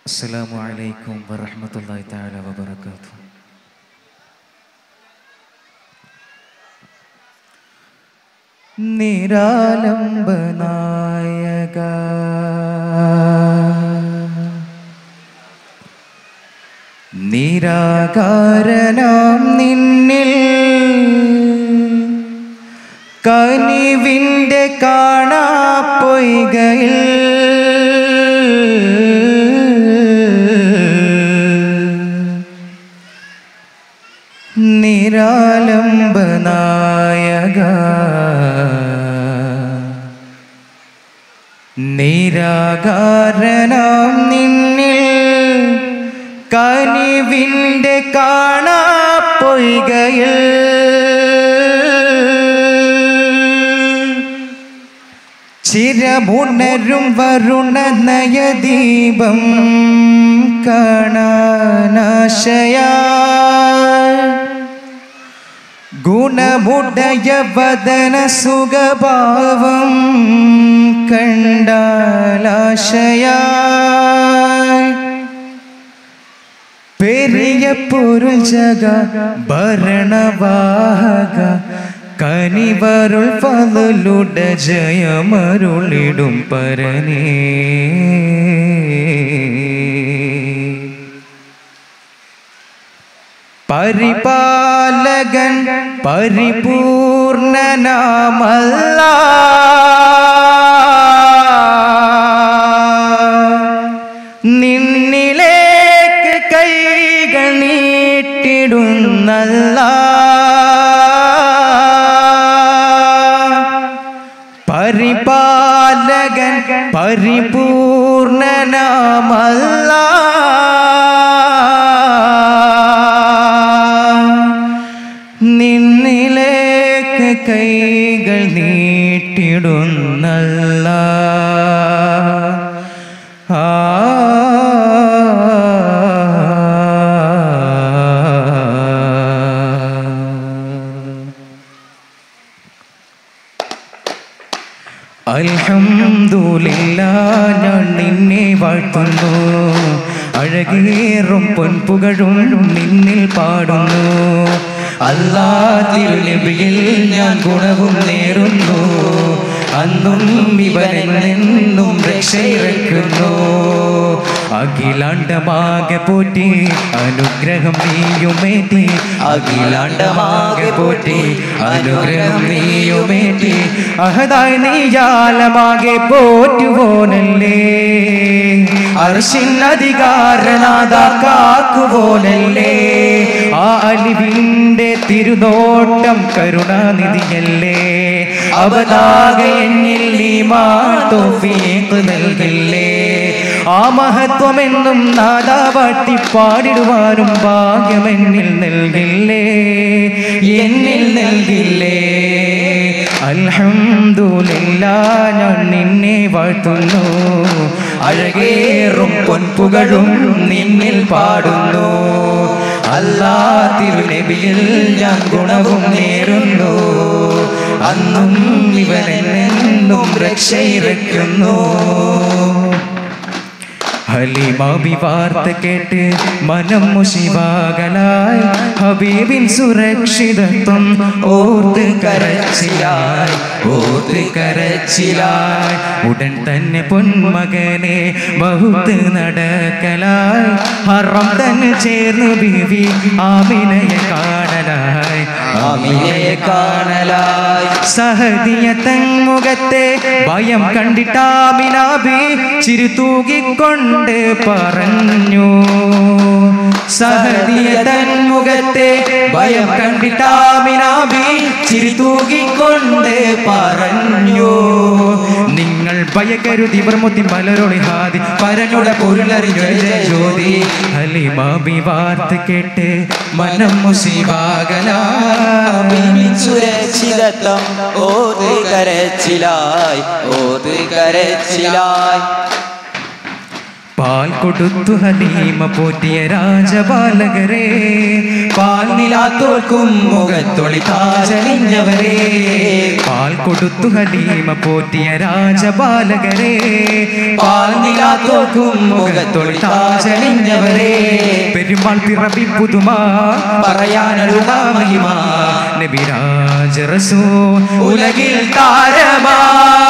السلام عليكم ورحمة الله تعالى وبركاته നിരാലംബ നായക നിരാകാരനാം നിന്നിൽ കനിവിൻ്റെ കാണാ പൊയ്കയിൽ നിരാലംബ നായക നിരാകാരനാം നിന്നിൽ കനിവിൻ്റെ കാണാ പൊയ്കയിൽ ചിരമുണരും വരുണ നയദീപം കാണാനാശയ ഗുണമുടയ വദന സുഖഭാവം കണ്ടാലാശയ പെരിയ പൊരുൾ ജഗ ഭരണവാഹക കനിവരുൾ പതലുട ജയമരുളിടും പരനേ പരിപാലകൻ പരിപൂർണനാമല്ല നിന്നിലേക്ക് കൈകൾ നീട്ടിടുന്നല്ല പരിപാലകൻ പരിപൂർണനാമല്ല നിന്നിലേക്ക് കൈകൾ നീട്ടിടുന്നല്ല ആ അൽഹംദുലില്ല ഞാൻ നിന്നെ വാഴ്ത്തുന്നു അഴകേറും പൊൻപുകഴും നിന്നിൽ പാടുന്നു അല്ലാ തിരുനബിയിൽ ഞാൻ ഗുണവും നേരുന്നു അന്നും ഇവരിൽ നിന്നും രക്ഷയിറക്കുന്നു അഖിലാണ്ടമാകെ പോറ്റി അനുഗ്രഹം നീയുമേറ്റി അഖിലാണ്ടമാകെ പോറ്റി അനുഗ്രഹം നീയുമേറ്റി അഹദായി നീയാലമാകെ പോറ്റുവോനല്ലേ അർഷിൻ അധികാരനാഥ കാക്കുവോനല്ലേ ആ അലിവിന്റെ തിരുനോട്ടം കരുണാനിധിയല്ലേ അവതാകെ എന്നിൽ നീ മാതോഫീക്ക് നൽകില്ലേ ആ മഹത്വമെന്നും നാദാവാട്ടി പാടിടുവാനും ഭാഗ്യമെന്നിൽ നൽകില്ലേ എന്നിൽ നൽകില്ലേ അൽഹംദുലില്ല ഞാൻ നിന്നെ വാഴ്ത്തുന്നു അഴകേറും പൊൻപുകഴും നിന്നിൽ പാടുന്നു അല്ലാ തിരുനബിയിൽ ഞാൻ ഗുണവും നേരുന്നു അന്നും ഇവനെന്നും രക്ഷയിറക്കുന്നു ഹലിമാബി വാർത്ത കേട്ട് മനം മുഷിവാകലായി ഹബീബിൻ സുരക്ഷിതത്വം ഓർത്ത് കരച്ചിലായി ഓർത്ത് കരച്ചിലായി ഉടൻ തന്നെ പൊന്മകനെ ബഹുത്ത് നടക്കലായി ഹറം തന്നെ ചേർന്ന് ബീവി ആമിനയെ കാണലായി ആമിനയെ കാണലായി സഹദിയ തന്മുഖത്തെ ഭയം കണ്ടിട്ടാമിനാബി ചിരുതൂകിക്കൊണ്ട് പറഞ്ഞു സഹദിയ തന്മുഖത്തെ ഭയം കണ്ടിട്ടാമിനാബി ചിരുതൂകിക്കൊണ്ട് പറഞ്ഞു നിങ്ങൾ ഭയകരുതി ബ്രഹ്മത്തി പലരൊളി ഹാദി പരനുടെ പൊരുളറിഞ്ഞൊരു ജ്യോതി ഹലിമാബി വാർത്ത കേട്ട് മനം മുസിബാകലാ സുരക്ഷിതത്വം ഓത് കരച്ചിലായി ഓത് കരച്ചിലായി പാൽ കൊടുത്തു ഹലീമ പോറ്റിയ രാജബാലകരെ പാൽ നിലാത്തോൽക്കും മുഖത്തൊളി താജണിഞ്ഞവരെ പാൽ കൊടുത്തു ഹലീമ പോറ്റിയ രാജബാലകരെ പാൽ നിലാത്തോൽക്കും മുഖത്തൊളി താജണിഞ്ഞവരെ പെരുമാൾ പിറവി പുതുമ പറയാനുള്ള മഹിമ നബിരാജ റസൂ ഉലകിൽ താരമാ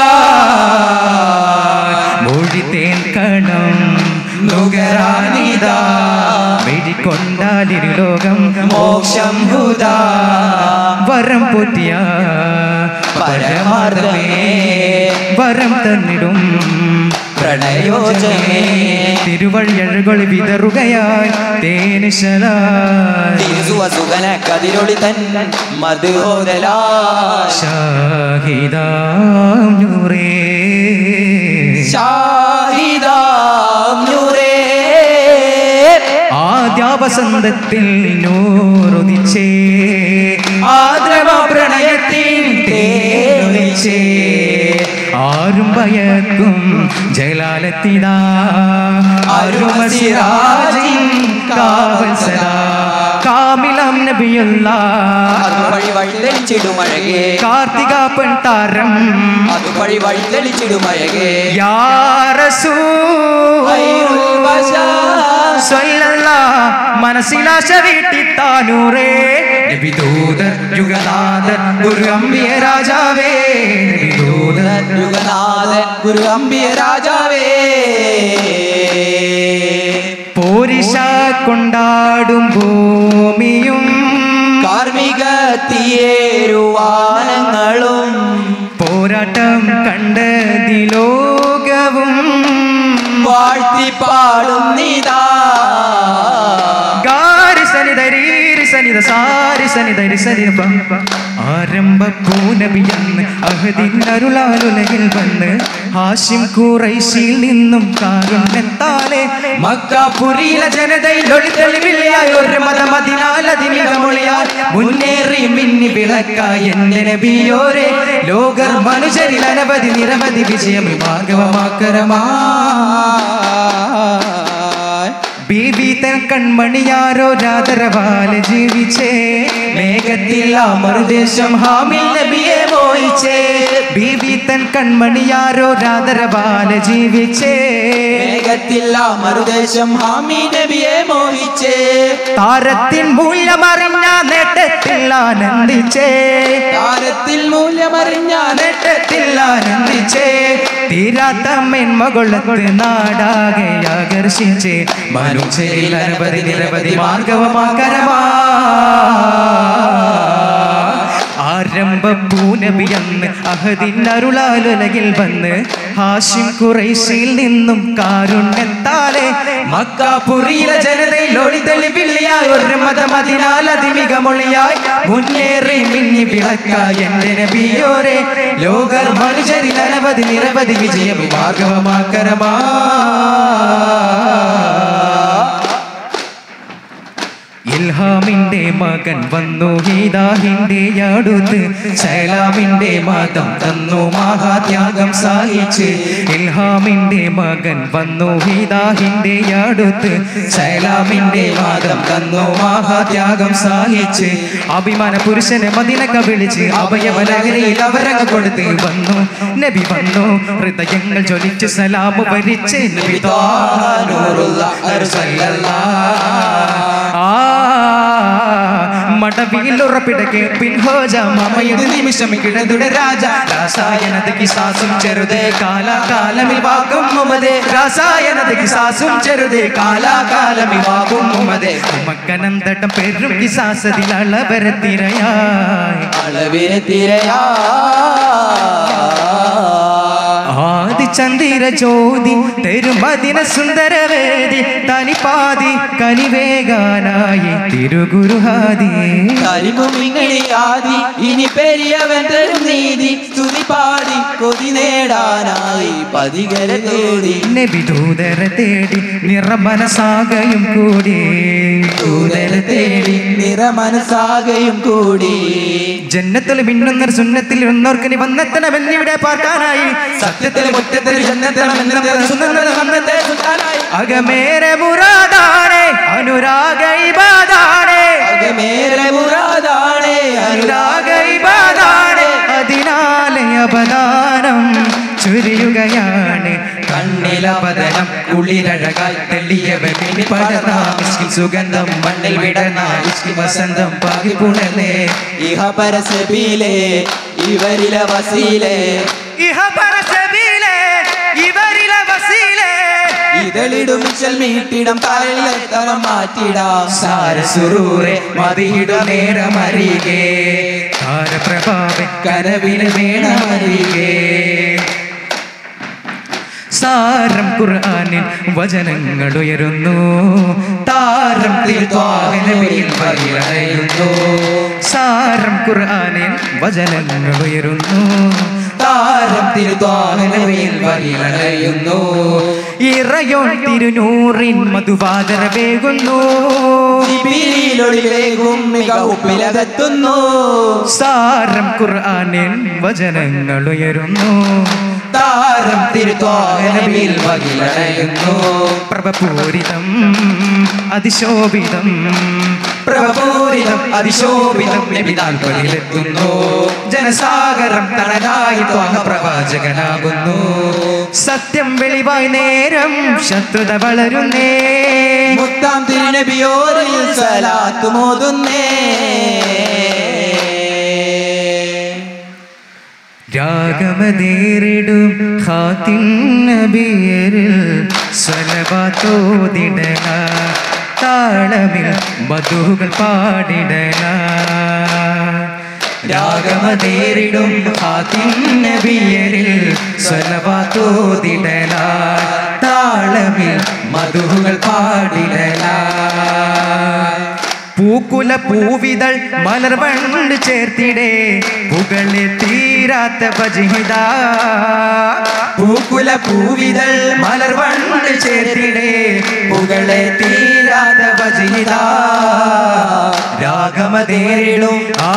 മൊഴി തേൻ കണം നുകരാനിതാ വെടിക്കൊണ്ടാലിരു ലോകം മോക്ഷം ഹുദാ വരം പൊറ്റിയ പരമാർത്ഥമേ വരം തന്നിടും പ്രണയോജമേ തിരുവഴിയഴുകൾ വിതറുകയായി തേനിശലായി തിരുസുവസുകന കതിരൊളി തൻ മധുഹോദലാ ഷാഹിദാം നൂറേ ഷാഹിദാം നൂറേ ആദ്യാവസന്തത്തിൽ നൂറുദിച്ചേ ആദ്രമ പ്രണയത്തിൻ തേനൊലിച്ചേ ആരും ഭയക്കും ജലാലത്തിനാ അരുമസിറാജിൻ കാവൽ സദാ കാമിലം നബിയുള്ള അതുവഴി വഴി തെളിച്ചിടുമഴകേ കാർത്തിക പെൺ താരം അതുവഴി വഴി തെളിച്ചിടുമഴകേ യാ ഖൈറുൽ ബശർ. റസൂലല്ലാ മനസ്സിലാശ വീട്ടിത്താനൂറേ നബിദൂതർ യുഗനാഥർ ഗുരു അമ്പിയ രാജാവേ നബിദൂതർ യുഗനാഥൻ ഗുരു അമ്പിയ രാജാവേ പോരിശ കൊണ്ടാടും ഭൂമിയും കാർമിക തീയേരുവാനങ്ങളും പോരാട്ടം കണ്ടതി ലോകവും വാഴ്ത്തിപ്പാടും നീതാ ഗാരി സനിത രീരി സനിത സാരി സനിത രി സനിത പ. ആരംഭ പൂനബിയെന്ന് അഹദിൻ അരുളാലുലകിൽ വന്ന് ഹാഷിം കുറൈശിയിൽ നിന്നും കാരുണ്യത്താലെ മക്കാപുരിയിലെ ജനതയിൽ ഒളിത്തെളിവില്ലായി ഒരു മതമതിനാലതിമികമൊളിയാൽ മുന്നേറി മിന്നി വിളക്കായി എന്റെ നബിയോരെ ലോകർ മനുഷ്യരിൽ അനവധി നിരവധി വിജയം ഭാഗവമാക്കരമാ ബീബി തൻ കൺമണിയാരോ രാതരവാല ജീവിച്ചേ മേഘത്തിൽ ആ മറുദേശം ഹാമിൽ നബിയെ മോഹിച്ചേ ബീബി തൻ കൺമണിയാരോ രാതരവാല ജീവിച്ചേ മേഘത്തിൽ ആ മറുദേശം ഹാമി നബിയെ മോഹിച്ചേ താരത്തിൻ മൂല്യമറിഞ്ഞ നേട്ടത്തിൽ ആനന്ദിച്ചേ താരത്തിൽ മൂല്യമറിഞ്ഞ നേട്ടത്തിൽ ആനന്ദിച്ചേ തീരാത്ത മെന്മകൊള്ളത്ത് നാടാകെ ആകർഷിച്ച് മനുഷ്യരിൽ അനവധി നിരവധി മാർഗവമാകരമാ ആരംഭ പൂനബിയെന്ന് അഹദിൻ അരുളാലുലകിൽ വന്ന് ഹാഷിം കുറൈശയിൽ നിന്നും കാരുണ്യത്താലെ മക്കാപുരിയിലെ ജനതയിൽ ഒളിതെളിവിള്ളിയായി ഒരു മതമതിനാൽ അതിമികമൊളിയായി മുന്നേറി മിന്നി വിളക്കായി എന്റെ നബിയോരെ ലോകർ മനുഷ്യരിൽ അനവധി നിരവധി വിജയം മാർഗവമാക്കരമാ ഇൽഹാമിന്റെ മകൻ വന്നു ഹീദാഹിന്റെ അടുത്ത് സലാമിന്റെ മതം തന്നു മഹാത്യാഗം സഹിച്ച് ഇൽഹാമിന്റെ മകൻ വന്നു ഹീദാഹിന്റെ അടുത്ത് സലാമിന്റെ മതം തന്നു മഹാത്യാഗം സഹിച്ച് അഭിമാന പുരുഷനെ മദിനക്ക വിളിച്ച് അഭയമലഹരിയിൽ അവരങ്ങ് കൊടുത്ത് വന്നു നബി വന്നു ഹൃദയങ്ങൾ ജ്വലിച്ച് സലാമു ഭരിച്ച് നബി നൂറുള്ള അർസലല്ലാ. ആ മടവിയിലുറപ്പിടക്ക് പിൻഹോജ മമയത് നിമിഷം കിടതുടെ രാജ രാസായനത് കിസാസും ചെറുതേ കാലാകാലമിൽ വാക്കും മുമതേ രാസായനത് കിസാസും ചെറുതേ കാലാകാലമിൽ വാക്കും മുമതേ ഉമക്കനന്തട്ടം പെരും കിസാസതിൽ അളവരത്തിരയായി അളവിനെ തിരയാ ആദിചന്ദിര ജ്യോതി തെരുമതിന സുന്ദരവേദി തനിപ്പാതി കനിവേകാനായി തിരുഗുരുഹാദി കരിമുമിങ്ങണിയാതി ഇനി പെരിയവൻ തരും നീതി സ്തുതി പാടി കൊതി നേടാനായി പതികരെ തേടി നബിദൂതര തേടി നിറമനസാകയും കൂടി ദൂതര തേടി നിറമനസാകയും കൂടി ജന്നത്തിൽ മിന്നുന്ന സുന്നത്തിൽ ഇരുന്നോർക്ക് നീ വന്നെത്തണമെന്നിവിടെ പാർക്കാനായി സത്യത്തിൽ മുറ്റത്തിൽ ജന്നത്തിൽ മിന്നത്തിൽ സുന്ദരത്തിൽ വന്നത്തെ സുൽത്താനായി അകമേറെ മുറാദാണ് അനുരാഗ ഇബാദാണ് അകമേറെ മുറാദാണ് അനുരാഗ ഇബാദാണ് അതിനാലെ അപദാനം ചുരിയുകയാണ് കണ്ണിലപതനം കുളിരഴകാൽ തെളിയവൻ പടർന്നാമിസ്കിൽ സുഗന്ധം മണ്ണിൽ വിടർന്ന ഇസ്കി വസന്തം പാകി പുണലേ ഇഹ പരസബീലേ ഇവരിലെ വസീലേ ഇഹ പരസബീലേ ഇവരിലെ വസീലേ ഇതളിടും മിച്ചൽ മീട്ടിടം കാലിലെത്തവം മാറ്റിടാം സാരസുറൂറെ മതിയിടു നേരമറികേ താരപ്രഭാവ കനവിന് വേണമറികേ സാരം ഖുർആനിൽ വചനങ്ങൾ ഉയരുന്നു താരം തിരുത്വാഹനവിൽ വരിയണയുന്നു സാരം ഖുർആനിൽ വചനങ്ങൾ ഉയരുന്നു താരം തിരുത്വാഹനവിൽ വരിയണയുന്നു ഇറയോൺ തിരുനൂറിൻ മധുവാദര വേകുന്നു ിലൊളിവേകും മികവുപ്പിലകത്തുന്നു സാരം ഖുർആനിൽ വചനങ്ങൾ ഉയരുന്നു താരം തിരുത്വാഹനവിൽ വകിലണയുന്നു പ്രഭപൂരിതം അതിശോഭിതം പ്രഭപൂരിതം അതിശോഭിതം നബിതാൽപ്പതിലെത്തുന്നു ജനസാഗരം തണലായി ത്വാഹ പ്രവാചകനാകുന്നു സത്യം വെളിവായി നേരം ശത്രുത വളരുന്നേ മുത്താം തിരുനബിയോരിൽ സലാത്തു മോതുന്നേ രാഗമതേറിടും ഖാത്തിൻ നബിയരിൽ സ്വലവാത്തോതിടണ താളമിൽ മധുകൾ പാടിടണ രാഗമതേറിടും ഖാത്തിൻ നബിയരിൽ സ്വലവാത്തോതിടണ താളമിൽ മധുകൾ പാടിടണ പൂക്കുല പൂവിതൾ മലർവണ്ട് ചേർത്തിടേ പുകളെ തീരാത്ത ഭജിത പൂക്കുല പൂവിതൾ മലർവണ്ട് ചേർത്തിടേ പുകളെ തീരാത്ത ഭജിത രാഗമതേരിടും ആ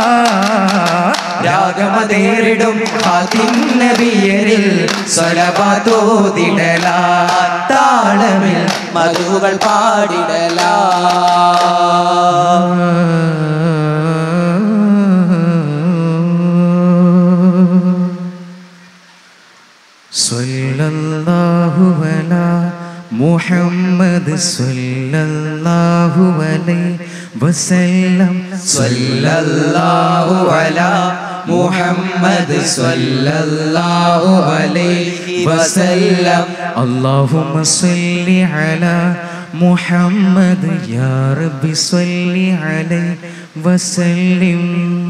രാഗമതേരിടും നബിയരിൽ സ്വലപാതോതിടല താളമിൽ മധുകൾ പാടിടലാ സല്ലല്ലാഹു അലാ മുഹമ്മദ് സല്ലല്ലാഹു അലൈഹി വസല്ലം സല്ലല്ലാഹു അലാ മുഹമ്മദ് സല്ലല്ലാഹു അലൈഹി വസല്ലം اللهم صل على محمد يا رب صل عليه وسلم